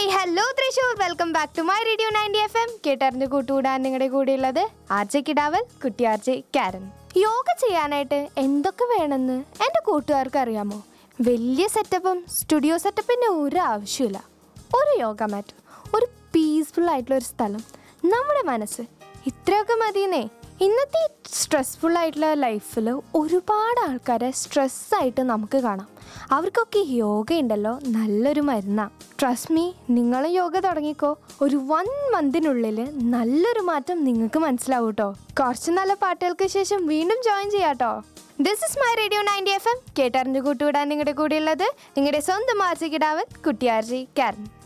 hello Thrissur welcome back to my radio ninety F M കേട്ടറിഞ്ഞ് കൂട്ടുകൂടാൻ നിങ്ങളുടെ കൂടെയുള്ളത് ആർജെ കിടാവൽ കുട്ടി ആർജെ കാരൻ യോഗ ചെയ്യാനായിട്ട് എന്തൊക്കെ വേണമെന്ന് എൻ്റെ കൂട്ടുകാർക്ക് അറിയാമോ വലിയ സെറ്റപ്പും സ്റ്റുഡിയോ സെറ്റപ്പിൻ്റെ ഒരു ആവശ്യമില്ല ഒരു യോഗ മാറ്റ് ഒരു പീസ്ഫുൾ ആയിട്ടുള്ള ഒരു സ്ഥലം നമ്മുടെ മനസ്സ് ഇത്രയൊക്കെ മതിയെന്നേ ഇന്നത്തെ സ്ട്രെസ്ഫുൾ ആയിട്ടുള്ള ലൈഫിൽ ഒരുപാട് ആൾക്കാരെ സ്ട്രെസ്സായിട്ട് നമുക്ക് കാണാം അവർക്കൊക്കെ യോഗ ഉണ്ടല്ലോ നല്ലൊരു മരുന്നാണ് ട്രസ്റ്റ് മീ നിങ്ങൾ യോഗ തുടങ്ങിക്കോ ഒരു വൺ മന്തിനുള്ളിൽ നല്ലൊരു മാറ്റം നിങ്ങൾക്ക് മനസ്സിലാവും കേട്ടോ കുറച്ച് നല്ല പാട്ടുകൾക്ക് ശേഷം വീണ്ടും ജോയിൻ ചെയ്യാട്ടോ this is my radio ninety F M കേട്ടറിഞ്ഞു കൂട്ടുവിടാൻ നിങ്ങളുടെ കൂടെയുള്ളത് നിങ്ങളുടെ സ്വന്തം ആർജി കിടാവൻ കുട്ടിയാർജി കാരൻ